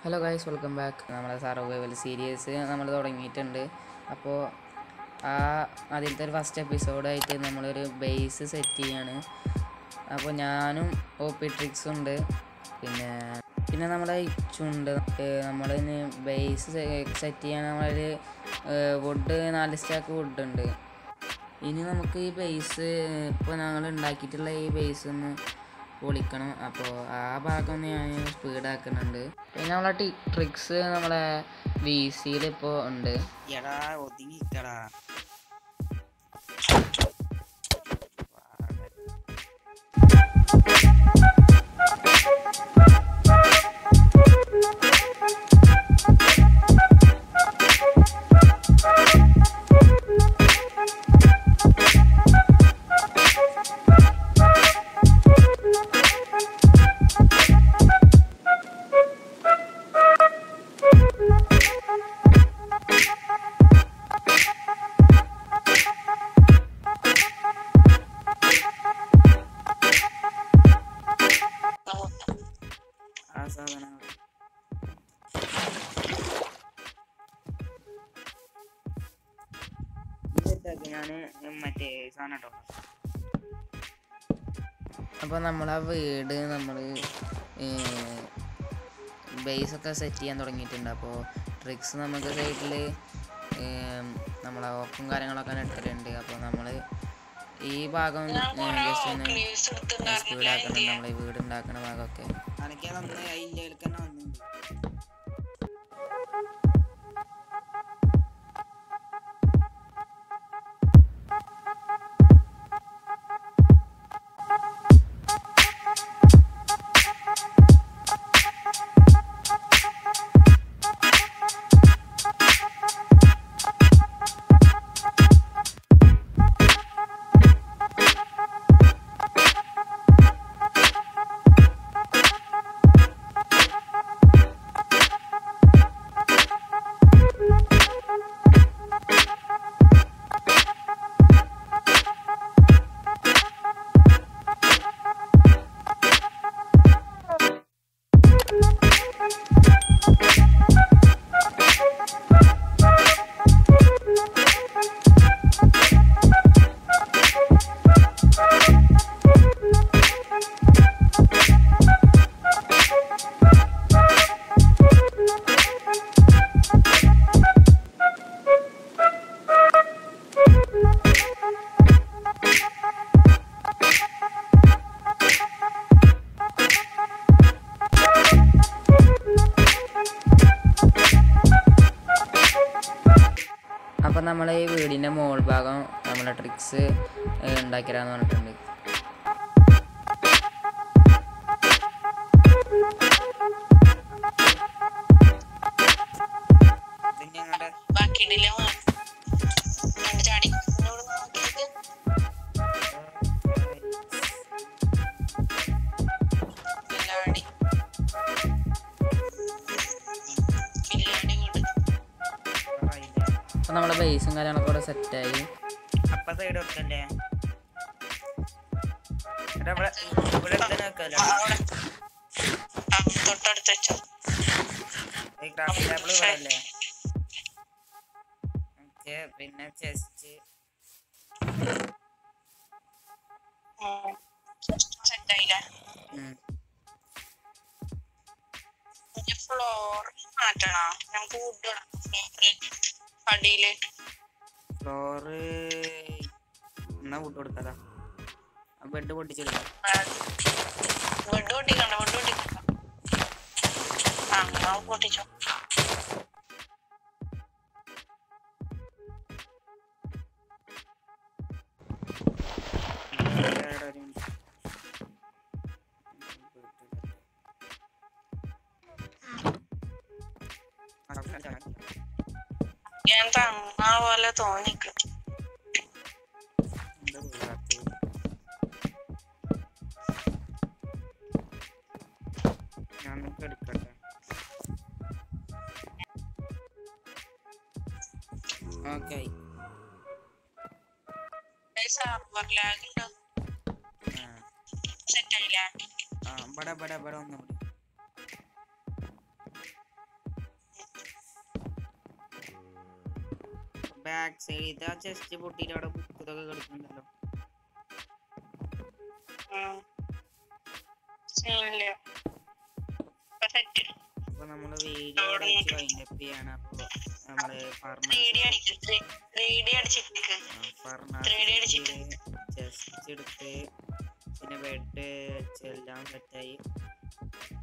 Hello guys welcome back നമ്മുടെ survival series നമ്മൾ തുടങ്ങിയിട്ടുണ്ട് അപ്പോൾ ആ അതിലത്തെ ഒരു ഫസ്റ്റ് എപ്പിസോഡായിട്ട് നമ്മളൊരു ബേസ് സെറ്റ് ചെയ്യാണ് അപ്പോൾ ഞാനും ഒ പി ട്രിക്സും ഉണ്ട് പിന്നെ പിന്നെ നമ്മുടെ ഇച്ചുണ്ട് നമ്മളിന് ബേസ് സെറ്റ് ചെയ്യാൻ നമ്മളൊരു വുഡ് നാല് സ്റ്റാക്ക് വുഡ് ഉണ്ട് ഇനി നമുക്ക് ഈ ബേസ് ഇപ്പോൾ ഞങ്ങൾ ഉണ്ടാക്കിയിട്ടുള്ള ഈ ബേസ് ഒന്ന് പൊളിക്കണം അപ്പോൾ ആ ഭാഗം ഒന്ന് ഞാൻ സ്പീഡാക്കുന്നുണ്ട് പിന്നെ നമ്മളെ ടി ട്രിക്സ് നമ്മളെ വി സിയിൽ ഇപ്പോൾ ഉണ്ട് എടാ ഒതുങ്ങിക്കടാ ആ സാധനം ഞാന് മറ്റേ സാധനം കേട്ടോ അപ്പോൾ നമ്മളെ വീട് നമ്മൾ ബേസൊക്കെ സെറ്റ് ചെയ്യാൻ തുടങ്ങിയിട്ടുണ്ട് അപ്പോൾ ട്രിക്സ് നമുക്ക് സൈഡിൽ നമ്മളെ ഓപ്പും കാര്യങ്ങളൊക്കെ എടുത്തിട്ടുണ്ട് അപ്പോൾ നമ്മൾ ഈ ഭാഗം ജസ്റ്റ് ഒന്ന് സ്പീഡാക്കണം നമ്മൾ ഈ വീട് ഉണ്ടാക്കുന്ന ഭാഗമൊക്കെ അനക്ക് വന്ന് അതിൻ്റെ തന്നെ വന്നു അപ്പോൾ നമ്മൾ ഈ വീടിൻ്റെ മോൾ ഭാഗം നമ്മളെ ട്രിക്സ് ഉണ്ടാക്കിയരാന്ന് പറഞ്ഞിട്ടുണ്ട് പിന്നെ ഞങ്ങളുടെ ബാക്കിയിടില്ല രണ്ട് ചാടി ഇങ്ങോട്ട് നോക്കിയത് കില്ലാടി കില്ലാടി കൊണ്ട് അപ്പോൾ നമ്മളെ ബേസും കാര്യങ്ങളൊക്കെ ഇവിടെ സെറ്റായി അപ്പ സൈഡ് വെക്കല്ലേ എടാ ഇവിടെ ഇവിടെ തന്നെ വെക്കല്ലേ അവിടെ ആ തൊട്ടടുത്ത് വെച്ചോ ഈ ക്രാഫ്റ്റ് ടേബിൾ ഇവിടെ അല്ലേ ഓക്കെ പിന്നെ ചെസ്റ്റ് സെറ്റ് ആയില്ലേ ഫ്ലോർ മാറ്റണോ നമുക്ക് വുഡ് അടിയില് ഫ്ലോറ് എന്നാ ഫുഡ് കൊടുത്താലോ ബെഡ് പൊട്ടിച്ചില്ല വുഡ് പൊട്ടിക്കണ്ട വുഡ് പൊട്ടിക്കണ്ട ആ എന്നാ പൊട്ടിച്ചോ ഞാൻ തന്ന പോലെ തോന്നിക്കും ഞാൻ നിനക്ക് എടുക്കട്ടെ ഓക്കെ സർവർ ലാഗ് ഉണ്ടോ സെറ്റ് ആയില്ലേ ആ ഇവിടെ ഇവിടെ ഇവിടെ ഒന്നുകൂടി ബാക്ക് സൈഡ് ആ ചെസ്റ്റ് പൊട്ടിയിട്ട് അവിടെ ബുക്ക് ഇതൊക്കെ കിടക്കുന്നുണ്ടല്ലോ സീനില്ല സെറ്റ് അപ്പൊ നമ്മള് വീഡിയോ അവിടെ വെച്ച് വൈൻഡപ്പ് ചെയ്യാണ് അപ്പൊ നമ്മള് ത്രീ ഡി അടിക്ക് ത്രീ ഡി അടിച്ചിട്ട് 3D അടിച്ചിട്ട്. ചെസ്റ്റ് എടുത്ത് പിന്നെ ബെഡ് വെച്ച് എല്ലാം സെറ്റായി